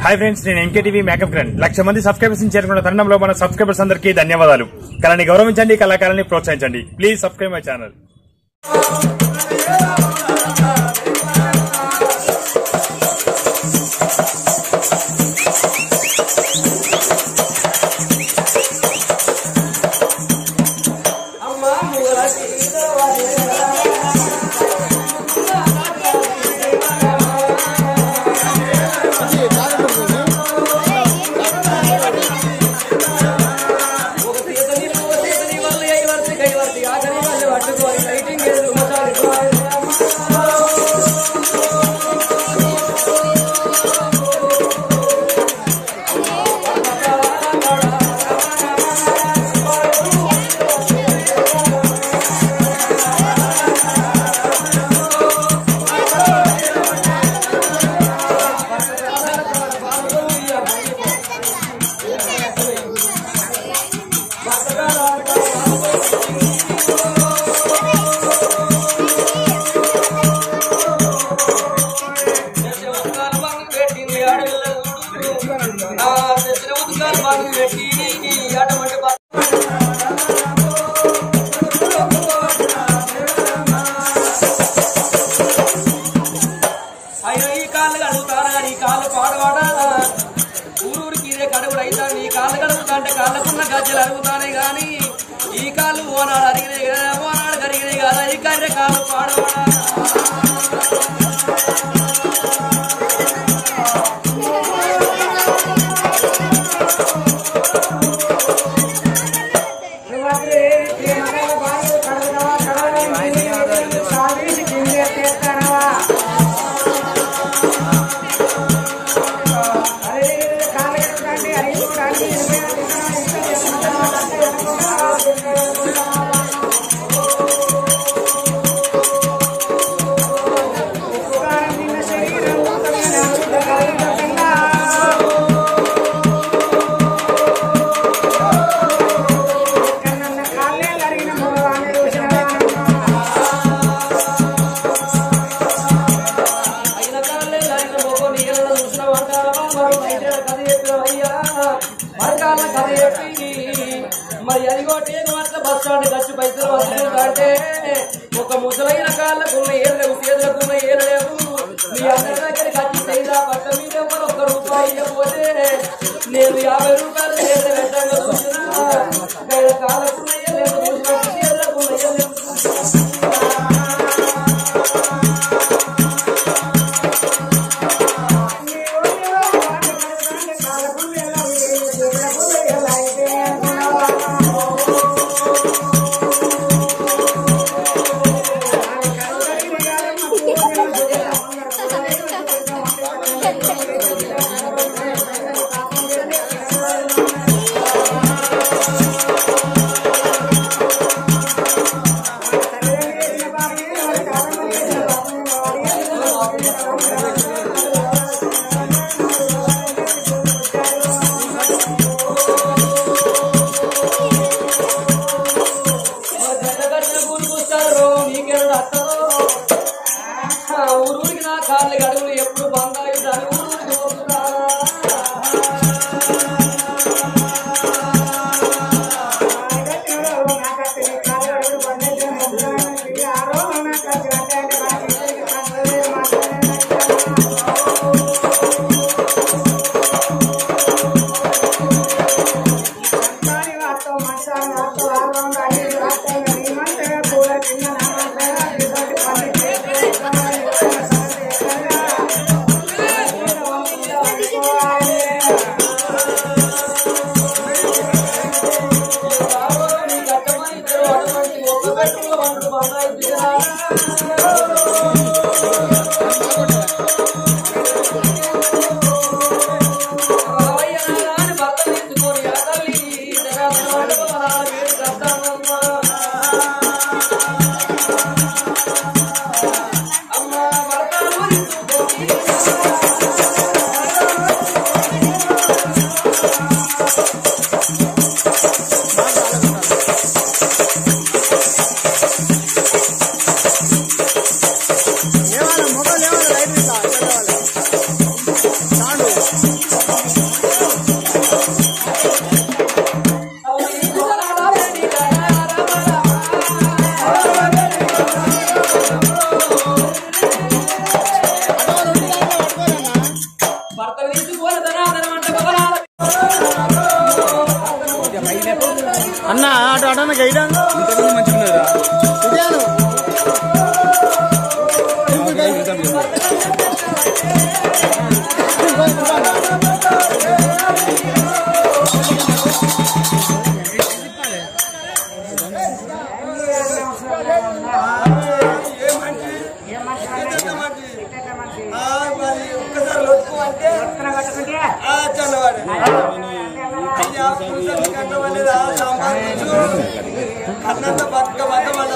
Hi friends నేను MKTV makeup grand lakh మంది subscribers చేరుకున్న తరుణంలో మన సబ్స్క్రైబర్స్ అందరికీ ధన్యవాదాలు కళని గౌరవించండి కళాకారాన్ని ప్రోత్సహించండి ప్లీజ్ సబ్స్క్రైబ్ మై ఛానల్ అయ్యో ఈ కాళ్ళు కడుగుతారా కానీ ఈ కాళ్ళు పాడవాడా ఊరూరికి ఇదే కడుగుడు అయితే నీ కాళ్ళు కడుగుతా అంటే కాళ్ళకున్న గజ్జలు అడుగుతానే గాని ఈ కాళ్ళు ఓనాడు అరిగినాయి కదా ఓనాడు కరిగినాయి కదా ఈ కర్రె కాళ్ళు పాడవాడా అయిన కాళ్ళే లైన మొగ నీళ్ళ చూసిన వంకాలమా మరి బయట కథ చెప్పిన అయ్యా మరి కాళ్ళ కథ చెప్పి మరి అదిగో టేకు మాత్రం బస్ స్టాండ్ ఖర్చు పైసలు వసూలు కాడితే ఒక ముసలైన కాళ్ళకున్న ఏళ్ళకు చేతులకున్న ఏళ్ళలేవు మీ అందరి దగ్గరికి వచ్చి తెయ్యరా పట్ట మీద ఎవరు ఒక్క రూపాయి ఇవ్వకపోతే నేను యాభై రూపాయలు చేత వెంటనే చూసిన కాళ్ళకున్న ఏళ్ళేమో చూసినట్టు చేతులకున్న ఏళ్ళేమో ఊరికి నా కాళ్ళు గడువులు ఎప్పుడు బంగాయి దాని ఊరికి పోతున్నా భర్త తీసుకోవాలి ధనాధనం అంటే భవనాల అన్న అటు అడన గైడా ఒక్కసారి లొక్కు అంటే ఆ చల్లవాడు అయ్యా పూసలు కట్టవలేదు ఆ సంపాదించు అన్నంత బతుక బత వల్ల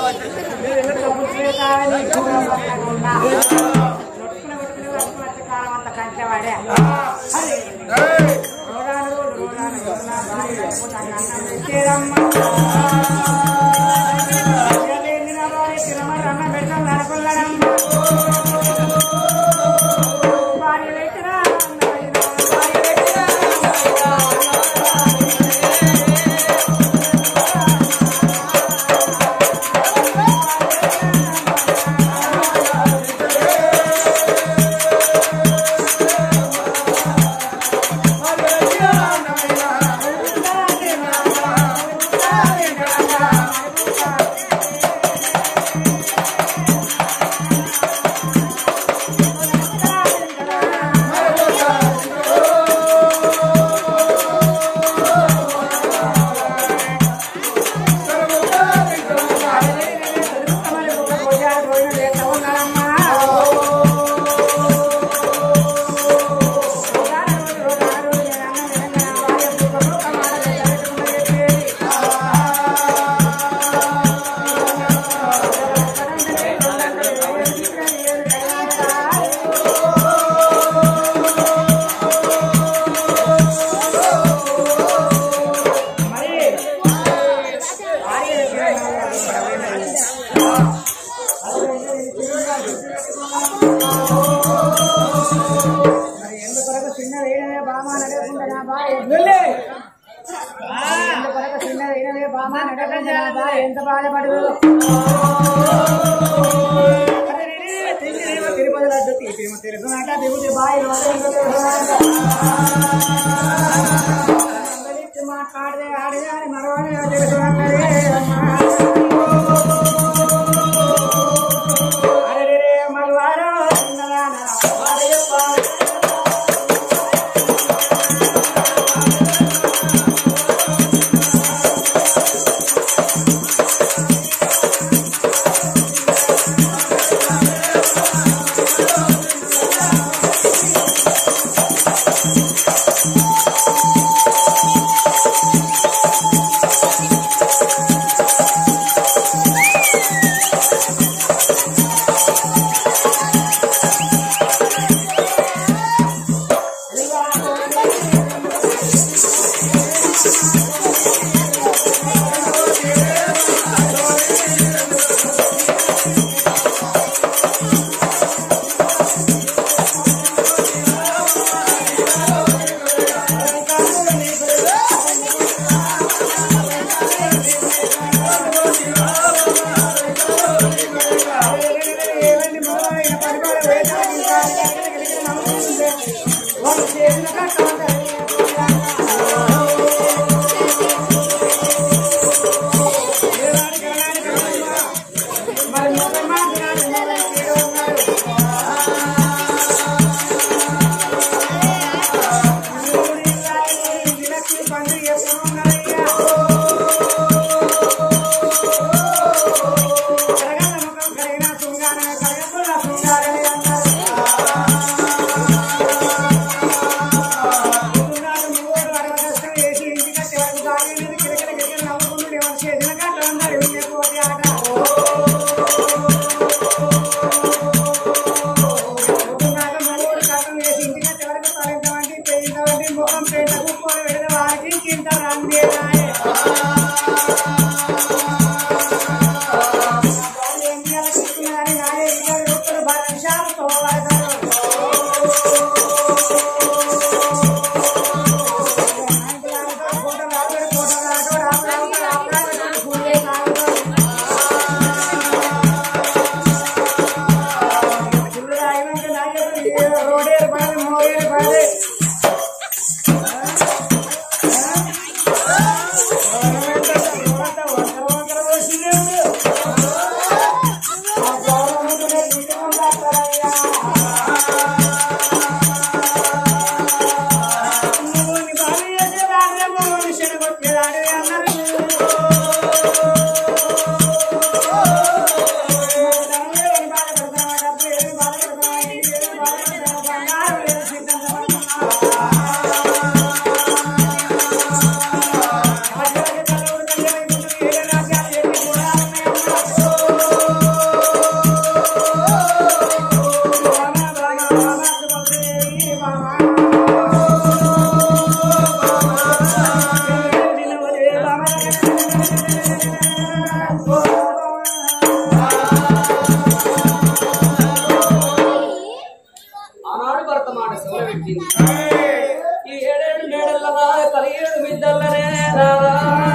ఎంత బాధపడు తిరుపతి లడ్డు తీపేమో తెలుసునంట దిగుతి బాయిలు మాట్లాడితే ఆడితే అని మరవాడి తెలుసునంటే అరే మరవారో ఈ ఏడేడు మేడల కలిగేడు బిడ్డలనే రారా.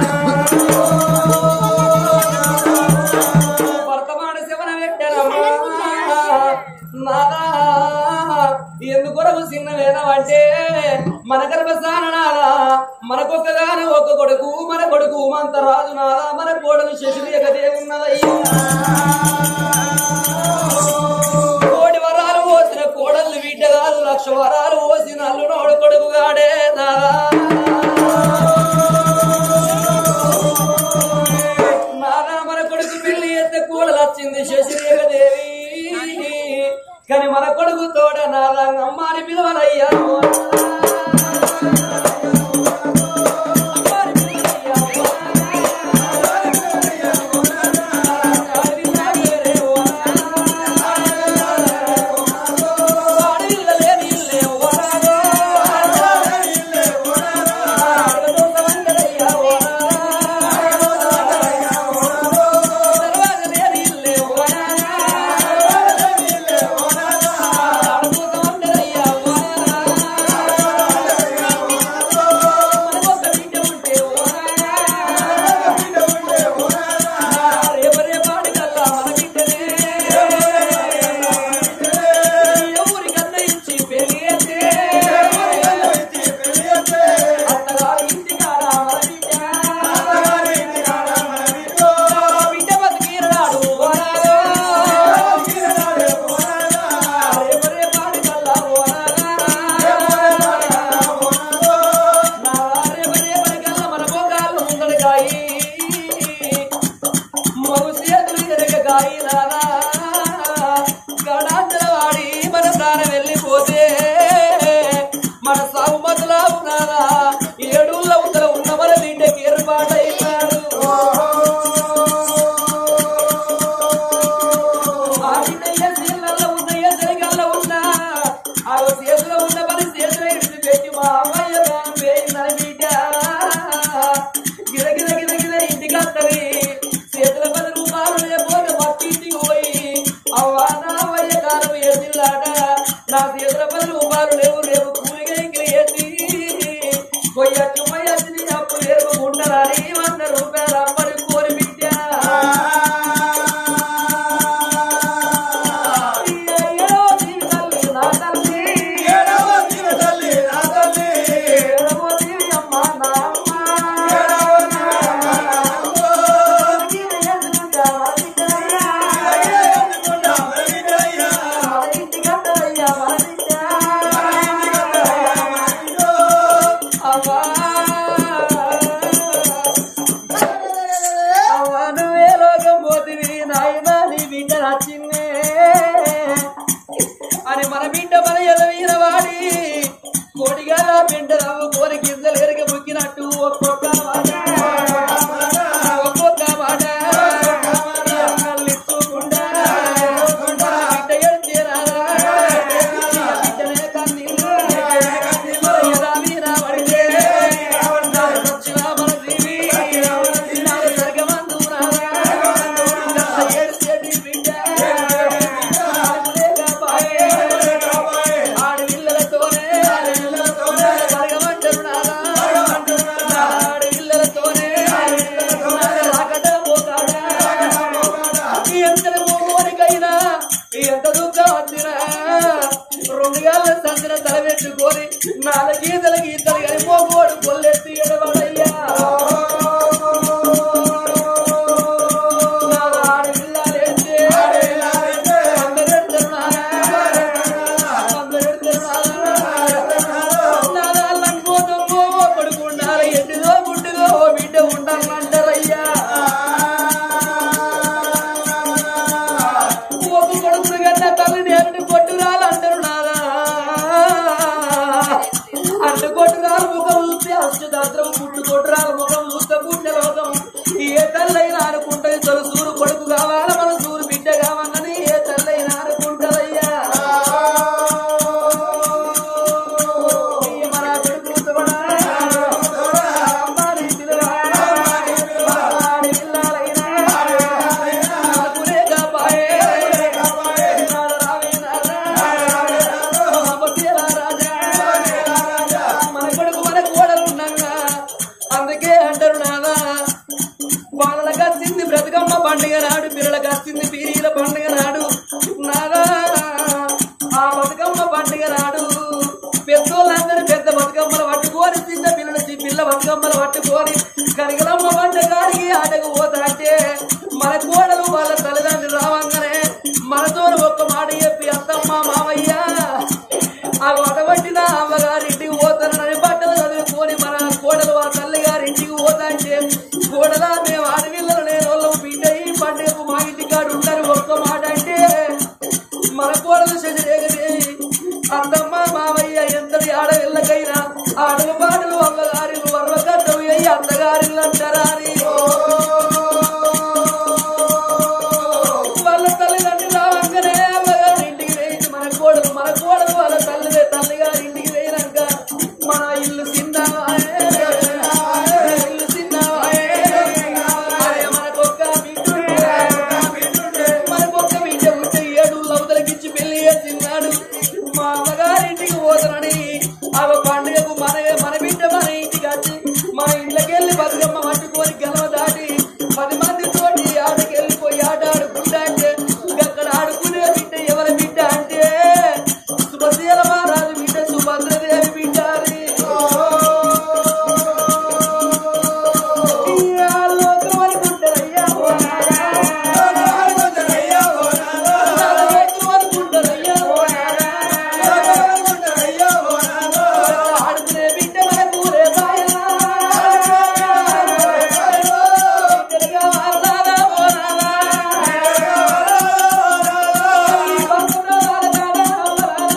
వర్తమాన శివన పెట్టారమ్మా నాదా ఎందుకొరకు చిన్న వేదం అంటే మన గర్భస్థానారా మనకొక్కగానే ఒక్క కొడుకు మన కొడుకు మంతరాజు నాదా మన కోడలు శశిరేఖ దేవున్నదయ్యా కోటి వరాలు పోసిన కోడలు బిడ్డ కాదు లక్ష వరాలు పోసిన అల్లునోడు కొడుకు గాడే నాదా నానా మన కొడుకు పెళ్లి ఎత్తే కూడలు వచ్చింది శశిరేఖ దేవి కానీ మన కొడుకు తోడ నాదా అమ్మాని పిలవనయ్యా ఓ అమ్మాని పిలవనయ్యా ఓ ఆడవిల్లాడే ఓ ఆడవిల్ల లేని ఇల్లే ఓ ఆడదోసమందరయ్యా ఓ దర్వాజ లేని ఇల్లే ఓ ఆడదోసమందరయ్యా ఓ మనకొక్క బిడ్డ ఉంటే ఓ రేపరే పాడికల్లా మన బిడ్డనే ఊరికన్నా ఇచ్చి పెరిగేస్తే అత్తగారి ఇంటికాడ మన బిడ్డ బిడ్డ బతికిరాడు ఓనాలో రేపరే పాడికల్లా ఓనాలా నా రేపరే పాడికల్లా మన మోకాళ్ళు ముందరగాయి మగ చేతులు ఎరగగాయి నానా గడాంతల వాడి మన ప్రాణం వెళ్ళిపోతే మన సాగు మతులా ఉన్నారా ఏడుళ్ళ ఉత్తర ఉన్న మన బిడ్డకి ఏర్పాటైనాడు ఆ బిడ్డయ్య సీళ్ళల్లో ఉన్నయ్య జరగల్లో ఉన్నా ఆ చేతిలో ఉన్న పని చేతిలో ఇడిచి పెట్టి మా అమ్మాయి ప్రాణం వేయిందని బిడ్డ గిర గిర గిర గిర ఇంటికి వస్తుంది చేతుల పది రూపాయలు లేకపోతే మట్టి ఇంటికి పోయి అవ్వా నా వయ్య కాలం ఎదిలాట నా చేతుల పది రూపాయలు లేవు లేవు కూలిగా ఇంకిలి ఎత్తి పోయచ్చు పోయచ్చు నీ అప్పు ఎరుగుకుంటారని వంద రూపాయలు అమ్మడి కోరి బిడ్డ ఏడో జీవి తల్లి నా తల్లి ఏడవ జీవి అమ్మ నా అమ్మ అని మన బిడ్డ మన ఎదవీరవాడి కోడిగా బిడ్డ రావు కోరి గింజలు ఎరగ ముక్కినట్టు ఒక్కొక్క మాట ఒక్కొక్క మాట కళ్ళిచ్చుకుండా బిడ్డ ఎడితేరారా బిడ్డనే కన్నీళ్ళు ఎదా మీరా పడితే వచ్చినా మన జీవి నాకు సరిగమందు రారా ఏడిసేటి బిడ్డ ఆడపిల్లలతోనే సరిగమంటారు నారా ఆడపిల్లలతోనే రాకట పోతాడా ఎంత మోనికైనా ఎంత దుఃఖం వచ్చినా రెండు గాళ్ళ సందిన తల పెట్టుకొని నాలుగీతల గీతలు కానీ మోగోడు కొల్లెత్తి ఎడబడయ్యా ఆడపిల్లలేస్తే అందరూ ఎడతారు నారా అందరూ ఎడతారు నారా లంగోదమ్మో పడుకున్నారు ఎడ్డిదో గుడ్డిదో ఓ బిడ్డ ఉండాలంటారయ్యా ఒక కొడుకు కన్నా తల్లి దేవుని కొట్టురాలు అంటారు నారా అడ్డు కొట్టురాలు ముఖం చూస్తే అష్టదాత్రం పుట్టు కొట్టురాలు ముఖం చూస్తే పుణ్య లోకం ఏ తల్లైనా అనుకుంటది తొలసూరు కొడుకు కావాలా మన సూరు బిడ్డ కావాలని ఏ తల్లైనా అనుకుంటదయ్యా మన కొడుకు తోడా, అమ్మాని పిల్లగా, ఆడి పిల్లలైనా, మనకునే కాపాయే, నాడ రావే నారా, అమ్మతీల రాజా, బతుకమ్మలు పట్టుకొని కనికలమ్మ వంట గారికి ఆటకు పోతాంటే మన కోడలు వాళ్ళ తల్లిదండ్రులు రావంగానే మనతో ఒక్క మాట చెప్పి అత్తమ్మ మామయ్య ఆ అటువంటి నా అమ్మగారింటికి పోతానని బట్టలు చదువుకొని మన కోడలు ఆ తల్లి గారింటికి పోతాంటే కోడలా మేము ఆడపిల్లలు నేను వాళ్ళం బిడ్డ ఈ పండుగకు మా ఇంటికాడు ఉంటారు ఒక్క మాట అంటే మన కోడలు శశిరేఖదేవి అత్తమ్మ మామయ్య ఎంతటి ఆడవిల్లకైనా ఆడలు పాటలు అమ్మగారిలు వర్వకర్తవి అయ్యి అత్తగారిలు అంటారా అని వాళ్ళ తల్లిదండ్రులు రావంగానే అమ్మగారి ఇంటికి వేయించి మన కోడలు మన కోడలు వాళ్ళ తల్లి తల్లి గారి ఇంటికి వేయినాక మన ఇల్లు చిన్నవాయే ఇల్లు చిన్నవాయే అరే మనకొక్క బిడ్డుండే మనకొక్క బిడ్డ ఉంటే ఏడు లవతలకిచ్చి పెళ్లి చేసినాడు మా అమ్మగారింటికి పోతానని ఆ పండుగకు మన మన బిడ్డ మన ఇంటికి వచ్చి మన ఇంట్లోకెళ్ళి బతుకమ్మ పట్టుకొని గెలవ దాటి పది మంది తోటి ఆటకి వెళ్ళిపోయి ఆట ఆడుకుంటా అంటే అక్కడ ఆడుకునే బిడ్డ ఎవరి బిడ్డ అంటే సుభద్రల మహారాజు బిడ్డ సుభద్రదేవి బిడ్డ అని. ఇయ్యా లోకం అనుకుంటారయ్యా ఓ నాయనా. లోకం అనుకుంటారయ్యా ఓ నాయనా. ఆడుకునే బిడ్డ మన కూరే బాయనా. బిడ్డలుగా మారనాదా ఓ నాయనా. ఈ బంధువుల నాయనా ఓ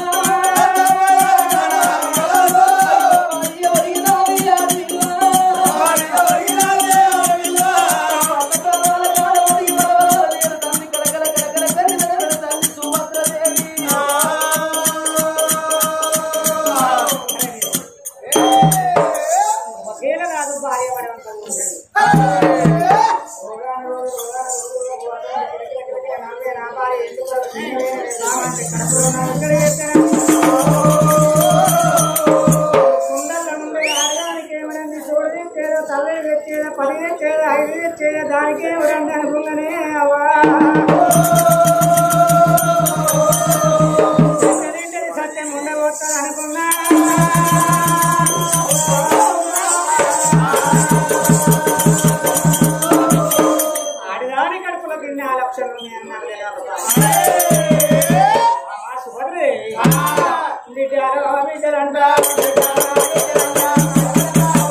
నాయనా. అయ్యో ఒరిగినాది ఆడిల్లా. ఒకేల కాదు భార్య పడవంతం తల్లి తెచ్చేదా పది తెచ్చేదా ఐదు తెచ్చేదా దానికే ఎవరండి అనుకున్నానే అవ్వా సత్యం సత్యం ఉండబోతాను అనుకున్నా ఆడిదాని కడుపులో తిన్న ఆ లక్షలు ఉన్నాయన్నారు కదా. ఆ సుభద్రే. బిడ్డలో బిడ్డలంట, బిడ్డలో బిడ్డలంట.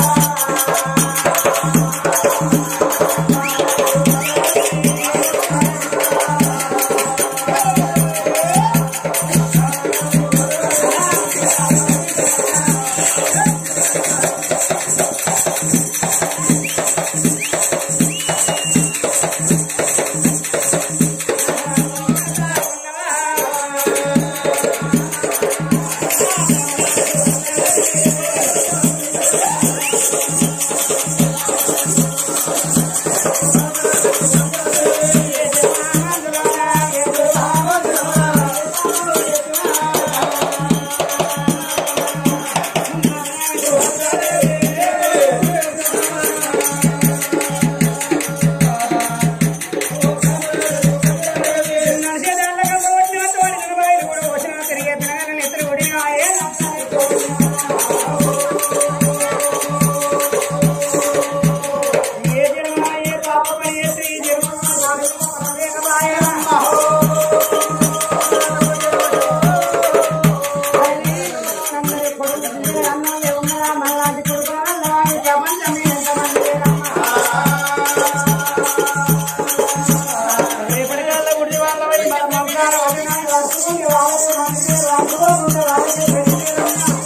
రేపటికల్లా గుడి వాళ్ళమై మన మమకారం అభిమానం వస్తువుని వాళ్ళకి మంచిగా రాసుకోకుండా వాళ్ళకి పెట్టుకోవాలి.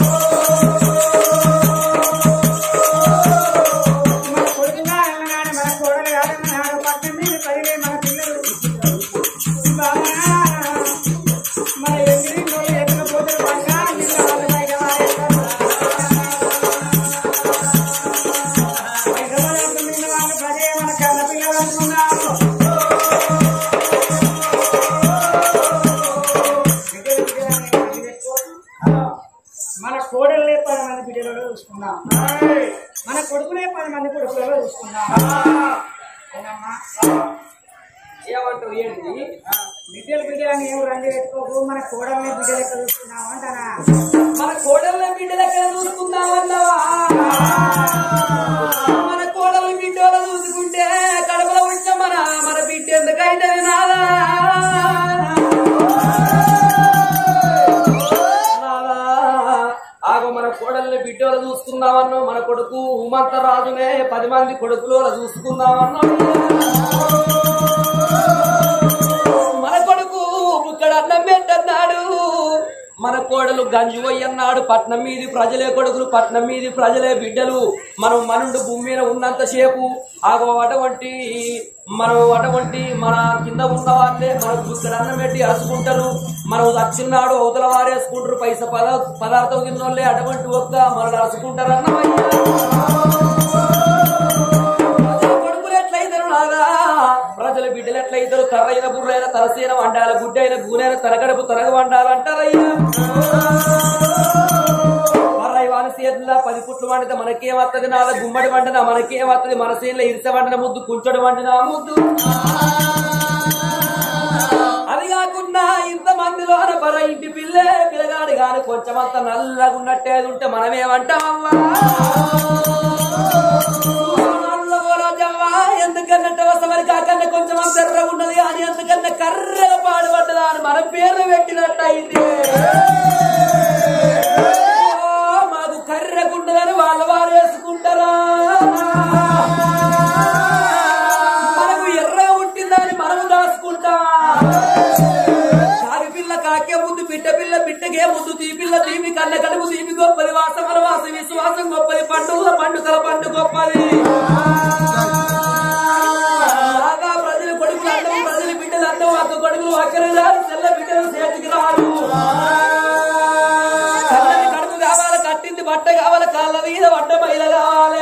మన కొడుకుగా అన్నగాని మన కోడలు కాదన్నాడు పక్కన మీద పదిలే మన పిల్లలు బాగా మన ఎగిరి నోళ్ళు ఎక్కకపోతే బాగా నిన్న వాళ్ళు బయట వాడేస్తారు. బయట వాడేస్తున్న వాళ్ళు పదే మన కన్న పిల్లలు అనుకున్నారు మన కోడలే పది మంది బిడ్డలలో చూసుకుందాం మన కొడుకులే పది మంది కొడుకులలో చూసుకుందాం అవునమ్మా? ఏమంటావు ఏంటి బిడ్డలు బిడ్డలని ఏం రండి పెట్టుకోకు మన కోడల్ని బిడ్డలు ఎక్కడ చూసుకున్నాం అంటానా మన కోడళ్ళ బిడ్డల ఎక్కడ చూసుకుందామన్నావా కోడల్ని బిడ్డలు చూసుకుందామన్నా మన కొడుకు ఉమంత రాజునే పది మంది కొడుకులు చూసుకుందామన్నా మన కొడుకు ఇక్కడ అన్నం పెట్టన్నాడు మన కోడలు గంజువయ్య అన్నాడు పట్నం మీది ప్రజలే కొడుకులు పట్నం మీది ప్రజలే బిడ్డలు మనం మనుండు భూమి మీద ఉన్నంతసేపు ఆగో అటువంటి మనం అటువంటి మన కింద ఉన్న వాళ్ళే మనకు ఇక్కడ అన్నం పెట్టి అరుచుకుంటారు మనం వచ్చిన్నాడు అవతల వారేసుకుంటారు పైస పద పదార్థం కింద వాళ్ళే అటువంటి ఒక్క మనం అరుచుకుంటారు అన్నమయ్యా ప్రజల కొడుకులు ఎట్లయితారు నాదా ప్రజల బిడ్డలు ఎట్లయితారు తరైన బుర్రైన తలసీన వండాల గుడ్డైన గూనైన తరగడపు తరగ వండాలంటారయ్యా మర్రై వాని చేతుల్లో పది పుట్లు వండితే మనకేమత్తది నాద గుమ్మడి వండినా మనకేమత్తది మన సీన్లో ఇరిస వండిన ముద్దు కుంచడు వండిన ముద్దు అది కాకుండా ఇంత మందిలో పర ఇంటి పిల్లే పిల్లగాడు గాని కొంచెం అంత నల్లగా ఉన్నట్టే ఉంటే మనమేమంటామమ్మా రాజవ్వ ఎందుకన్నట్టు వసవరి కాకన్నా కొంచెం అంత ఎర్రగా ఉన్నది అని ఎందుకన్నా కర్రగా పాడుపడ్డదా అని మన పేర్లు పెట్టినట్టు అయితే మాకు కర్రగుండదని వాళ్ళ వారు వేసుకుంటారా మనకు ఎర్రగా పుట్టిందని మనము దాచుకుంటా కాకి పిల్ల కాకే ముందు బిడ్డ పిల్ల బిడ్డకే ముందు తీపిల్ల తీపి కన్న కడుపు తీపి గొప్పది వాసం వాసం విశ్వాసం గొప్పది పండుగ పండుగల పండు గొప్పది బాగా ప్రజలు కొడుకులు అందం ప్రజలు బిడ్డలు అందం అక్క కొడుకులు అక్కలు రారు చెల్ల బిడ్డలు చేతికి రారు కళ్ళని కడుపు కావాలి కట్టింది బట్ట కావాలి కాళ్ళ మీద బట్ట బయలు కావాలి